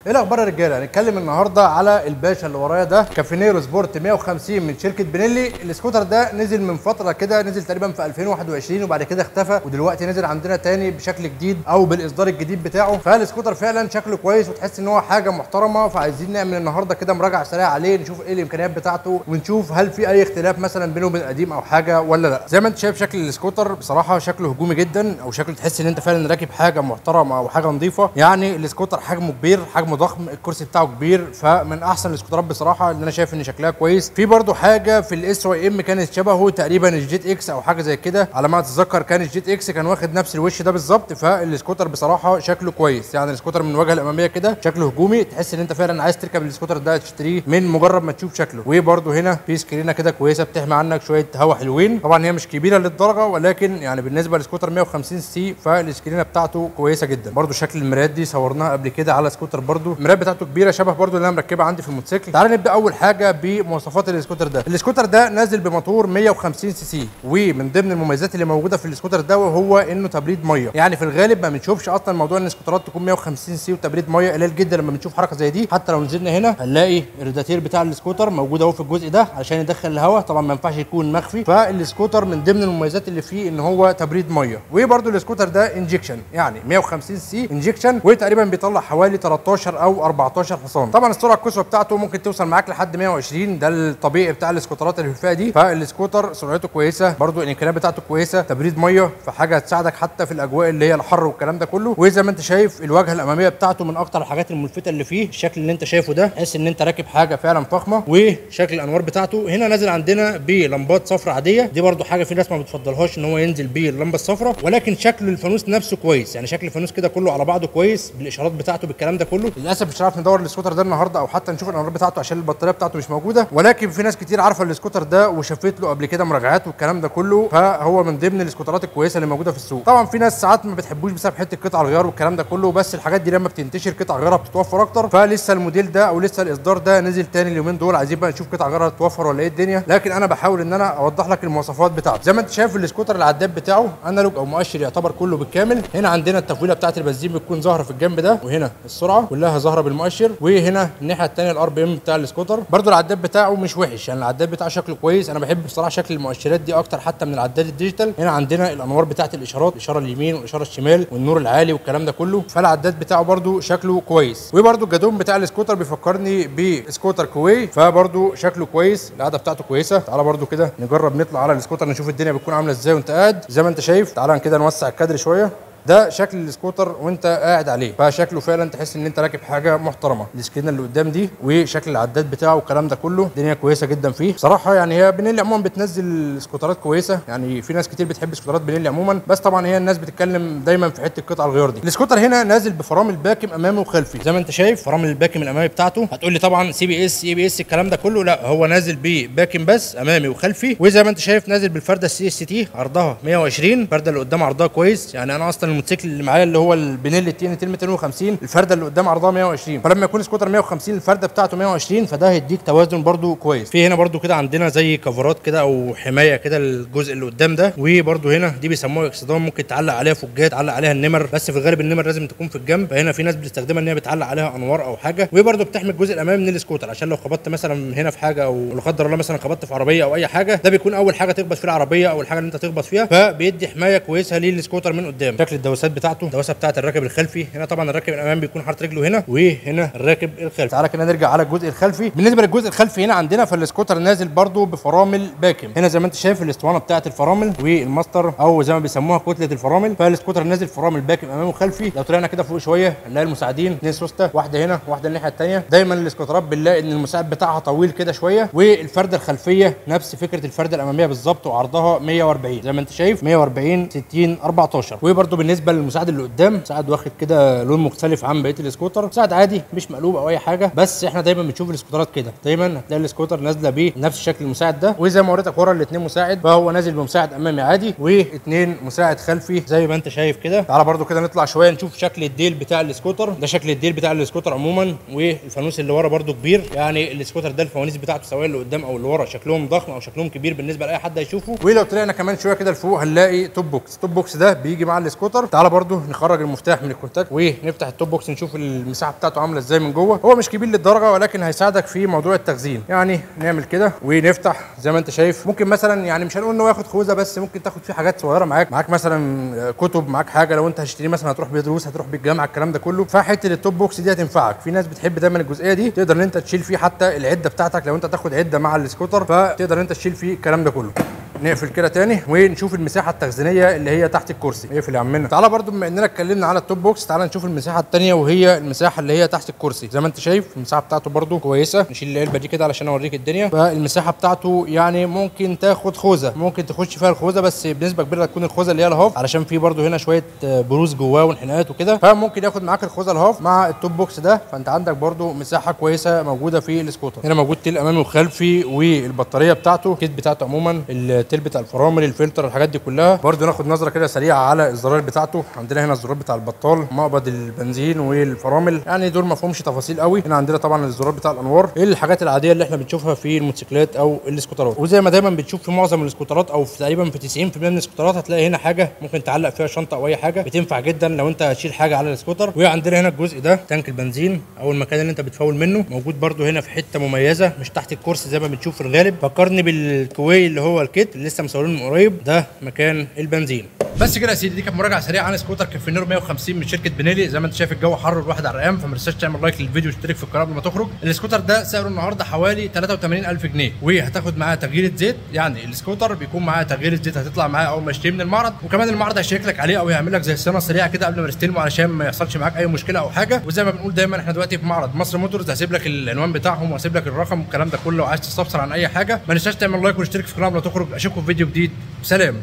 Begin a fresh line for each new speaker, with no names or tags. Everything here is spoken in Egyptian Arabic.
ايه الاخبار يا رجاله هنتكلم النهارده على الباشا اللي ورايا ده كافينيرو سبورت 150 من شركه بنيلي السكوتر ده نزل من فتره كده نزل تقريبا في 2021 وبعد كده اختفى ودلوقتي نزل عندنا تاني بشكل جديد او بالاصدار الجديد بتاعه فالسكوتر فعلا شكله كويس وتحس ان هو حاجه محترمه فعايزين نعمل النهارده كده مراجعه سريعه عليه نشوف ايه الامكانيات بتاعته ونشوف هل في اي اختلاف مثلا بينه وبين القديم او حاجه ولا لا زي ما انت شايف شكل السكوتر بصراحه شكله هجومي جدا او شكله تحس ان انت فعلا راكب حاجه محترمه او حاجه نظيفه يعني السكوتر حجمه كبير حجمه ضخم الكرسي بتاعه كبير فمن احسن السكوترات بصراحه اللي انا شايف ان شكلها كويس في برده حاجه في الاس واي ام كانت شبهه تقريبا الجيت اكس او حاجه زي كده على ما اتذكر كان الجيت اكس كان واخد نفس الوش ده بالظبط فالسكوتر بصراحه شكله كويس يعني السكوتر من الواجهه الاماميه كده شكله هجومي تحس ان انت فعلا عايز تركب السكوتر ده تشتريه من مجرد ما تشوف شكله وبرده هنا في سكرينه كده كويسه بتحمي عنك شويه هواء حلوين طبعا هي مش كبيره للدرجه ولكن يعني بالنسبه لسكوتر 150 سي فالسكرينه بتاعته كويسه جدا برده شكل المرايات دي صورناها قبل كده على سكوتر برده المرايات بتاعته كبيره شبه برده اللي انا مركبها عندي في الموتوسيكل تعال نبدا اول حاجه بمواصفات السكوتر ده السكوتر ده نازل بموتور 150 سي سي ومن ضمن المميزات اللي موجوده في السكوتر ده وهو انه تبريد ميه يعني في الغالب ما بنشوفش اصلا موضوع ان السكوترات تكون 150 سي وتبريد ميه قليل جدا لما بنشوف حركه زي دي حتى لو نزلنا هنا هنلاقي الرادياتير بتاع السكوتر موجود اهو في الجزء ده علشان يدخل الهواء طبعا ما ينفعش يكون مخفي فالسكوتر من ضمن المميزات اللي فيه ان هو تبريد ميه وبرده السكوتر ده انجكشن يعني 150 سي انجكشن وتقريبا بيطلع حوالي 13 او 14 حصان طبعا السرعه القصوى بتاعته ممكن توصل معاك لحد 120 ده الطبيعي بتاع السكوترات اللي في الفئه دي فالسكوتر سرعته كويسه برده الامكانيات بتاعته كويسه تبريد ميه فحاجه هتساعدك حتى في الاجواء اللي هي الحر والكلام ده كله وزي ما انت شايف الواجهه الاماميه بتاعته من اكتر الحاجات الملفته اللي فيه الشكل اللي انت شايفه ده تحس ان انت راكب حاجه فعلا فخمه وشكل الانوار بتاعته هنا نازل عندنا بلمبات صفرا عاديه دي برده حاجه في ناس ما بتفضلهاش ان هو ينزل باللمبه الصفراء ولكن شكل الفانوس نفسه كويس يعني شكل الفانوس كده كله على بعضه كويس بالاشارات بتاعته بالكلام ده كله للاسف مش هنعرف ندور السكوتر ده النهارده او حتى نشوف الانوار بتاعته عشان البطاريه بتاعته مش موجوده ولكن في ناس كتير عارفه السكوتر ده وشافت له قبل كده مراجعات والكلام ده كله فهو من ضمن السكوترات الكويسه اللي موجوده في السوق طبعا في ناس ساعات ما بتحبوش بسبب حته قطع الغيار والكلام ده كله بس الحاجات دي لما بتنتشر قطع غيارها بتتوفر اكتر فلسه الموديل ده او لسه الاصدار ده نزل تاني اليومين دول عايزين بقى نشوف قطع غيارها تتوفر ولا ايه الدنيا لكن انا بحاول ان انا اوضح لك المواصفات بتاعته زي ما انت شايف السكوتر العداد بتاعه انالوج او مؤشر يعتبر كله بالكامل هنا عندنا التفويله بتاعه البنزين بتكون ظاهره في الجنب ده وهنا السرعه كلها ظاهره بالمؤشر وهنا الناحيه الثانيه الار بي ام بتاع السكوتر برده العداد بتاعه مش وحش يعني العداد بتاعه شكله كويس انا بحب بصراحه شكل المؤشرات دي اكتر حتى من العداد الديجيتال هنا عندنا الانوار بتاعه الاشارات الاشاره اليمين والاشاره الشمال والنور العالي والكلام ده كله فالعداد بتاعه برده شكله كويس وبرده الجدون بتاع السكوتر بيفكرني بسكوتر كوي فبرده شكله كويس القعده بتاعته كويسه تعالى برده كده نجرب نطلع على السكوتر نشوف الدنيا بتكون عامله ازاي وانت قاعد زي ما انت شايف تعالى كده نوسع الكادر شويه ده شكل السكوتر وانت قاعد عليه فشكله فعلا تحس ان انت راكب حاجه محترمه السكرين اللي قدام دي وشكل العداد بتاعه والكلام ده كله الدنيا كويسه جدا فيه بصراحه يعني هي بنيلي عموما بتنزل سكوترات كويسه يعني في ناس كتير بتحب سكوترات بنيلي عموما بس طبعا هي الناس بتتكلم دايما في حته قطع الغيار دي السكوتر هنا نازل بفرامل باكم امامي وخلفي زي ما انت شايف فرامل الباكم الامامي بتاعته هتقول لي طبعا سي بي اس اي بي اس الكلام ده كله لا هو نازل بباكم بس امامي وخلفي وزي ما انت شايف نازل بالفرده السي اس تي عرضها 120 الفرده اللي قدام عرضها كويس يعني انا اصلا الموتوسيكل اللي معايا اللي هو البنيل تي ان تي 250 الفرده اللي قدام عرضها 120 فلما يكون سكوتر 150 الفرده بتاعته 120 فده هيديك توازن برده كويس في هنا برده كده عندنا زي كفرات كده او حمايه كده الجزء اللي قدام ده وبرده هنا دي بيسموها اكسدام ممكن تعلق عليها فوجات تعلق عليها النمر بس في الغالب النمر لازم تكون في الجنب فهنا في ناس بتستخدمها ان هي بتعلق عليها انوار او حاجه وبرده بتحمي الجزء الامامي من السكوتر عشان لو خبطت مثلا هنا في حاجه او لا قدر الله مثلا خبطت في عربيه او اي حاجه ده بيكون اول حاجه تخبط في العربيه او الحاجه اللي انت تخبط فيها فبيدي حمايه كويسه للسكوتر من قدام شكل الدواسات بتاعته الدواسه بتاعت الراكب الخلفي هنا طبعا الراكب الامامي بيكون حاطط رجله هنا وهنا الراكب الخلفي تعالى كده نرجع على الجزء الخلفي بالنسبه للجزء الخلفي هنا عندنا فالسكوتر نازل برده بفرامل باكم هنا زي ما انت شايف الاسطوانه بتاعه الفرامل والماستر او زي ما بيسموها كتله الفرامل فالسكوتر نازل فرامل باكم امامي وخلفي لو طلعنا كده فوق شويه هنلاقي المساعدين اثنين سوسته واحده هنا واحده الناحيه الثانيه دايما السكوترات بنلاقي ان المساعد بتاعها طويل كده شويه والفرده الخلفيه نفس فكره الفرده الاماميه بالظبط وعرضها 140 زي ما انت شايف 140 60 14 وبرده بالنسبه للمساعد اللي قدام مساعد واخد كده لون مختلف عن بقيه السكوتر مساعد عادي مش مقلوب او اي حاجه بس احنا دايما بنشوف السكوترات كده دايما هتلاقي السكوتر نازله بنفس شكل المساعد ده وزي ما وريتك ورا الاثنين مساعد فهو نازل بمساعد امامي عادي واثنين مساعد خلفي زي ما انت شايف كده تعالى برده كده نطلع شويه نشوف شكل الديل بتاع السكوتر ده شكل الديل بتاع السكوتر عموما والفانوس اللي ورا برده كبير يعني السكوتر ده الفوانيس بتاعته سواء اللي قدام او اللي ورا شكلهم ضخم او شكلهم كبير بالنسبه لاي حد هيشوفه ولو طلعنا كمان شويه كده لفوق هنلاقي توب بوكس توب بوكس ده بيجي مع السكوتر السكوتر تعالى برضو نخرج المفتاح من الكونتاكت ونفتح التوب بوكس نشوف المساحه بتاعته عامله ازاي من جوه هو مش كبير للدرجه ولكن هيساعدك في موضوع التخزين يعني نعمل كده ونفتح زي ما انت شايف ممكن مثلا يعني مش هنقول ان هو ياخد خوذه بس ممكن تاخد فيه حاجات صغيره معاك معاك مثلا كتب معاك حاجه لو انت هتشتري مثلا هتروح بدروس هتروح بالجامعه الكلام ده كله فحته التوب بوكس دي هتنفعك في ناس بتحب دايما الجزئيه دي تقدر ان انت تشيل فيه حتى العده بتاعتك لو انت تاخد عده مع السكوتر فتقدر ان انت تشيل فيه الكلام ده كله نقفل كده تاني ونشوف المساحه التخزينيه اللي هي تحت الكرسي اقفل يا عمنا تعالى برضو بما اننا اتكلمنا على التوب بوكس تعالى نشوف المساحه الثانيه وهي المساحه اللي هي تحت الكرسي زي ما انت شايف المساحه بتاعته برضو كويسه نشيل العلبه دي كده علشان اوريك الدنيا فالمساحه بتاعته يعني ممكن تاخد خوذه ممكن تخش فيها الخوذه بس بنسبه كبيره تكون الخوذه اللي هي الهاف علشان في برضو هنا شويه بروز جواه وانحناءات وكده فممكن ياخد معاك الخوذه الهاف مع التوب بوكس ده فانت عندك برضو مساحه كويسه موجوده في السكوتر هنا موجود تيل امامي وخلفي والبطاريه بتاعته الكيت بتاعته عموما التيل بتاع الفرامل الفلتر الحاجات دي كلها برضو ناخد نظره كده سريعه على الزرار بتاعته عندنا هنا الزرار بتاع البطال مقبض البنزين والفرامل يعني دول ما فيهمش تفاصيل قوي هنا عندنا طبعا الزرار بتاع الانوار الحاجات العاديه اللي احنا بنشوفها في الموتوسيكلات او السكوترات وزي ما دايما بتشوف في معظم السكوترات او في تقريبا في 90% من السكوترات هتلاقي هنا حاجه ممكن تعلق فيها شنطه او اي حاجه بتنفع جدا لو انت هتشيل حاجه على السكوتر وعندنا هنا الجزء ده تانك البنزين او المكان اللي انت بتفول منه موجود برضو هنا في حته مميزه مش تحت الكرسي زي ما بنشوف في الغالب فكرني بالكوي اللي هو الكيت اللي لسه مصورينه من قريب ده مكان البنزين بس كده يا سيدي دي كانت مراجعه سريعه عن سكوتر كافينيرو 150 من شركه بنيلي زي ما انت شايف الجو حر الواحد على الرقام فما تنساش تعمل لايك للفيديو واشترك في القناه قبل ما تخرج السكوتر ده سعره النهارده حوالي 83000 جنيه وهتاخد معاه تغيير زيت يعني السكوتر بيكون معاه تغيير زيت هتطلع معاه اول ما يشتري من المعرض وكمان المعرض هيشيك لك عليه او يعمل لك زي صيانه سريعه كده قبل ما تستلمه علشان ما يحصلش معاك اي مشكله او حاجه وزي ما بنقول دايما احنا دلوقتي في معرض مصر موتورز هسيب لك العنوان بتاعهم وهسيب لك الرقم والكلام ده كله لو عايز تستفسر عن اي حاجه ما تنساش تعمل لايك واشترك في القناه قبل ما تخرج اشوفكم في فيديو جديد سلام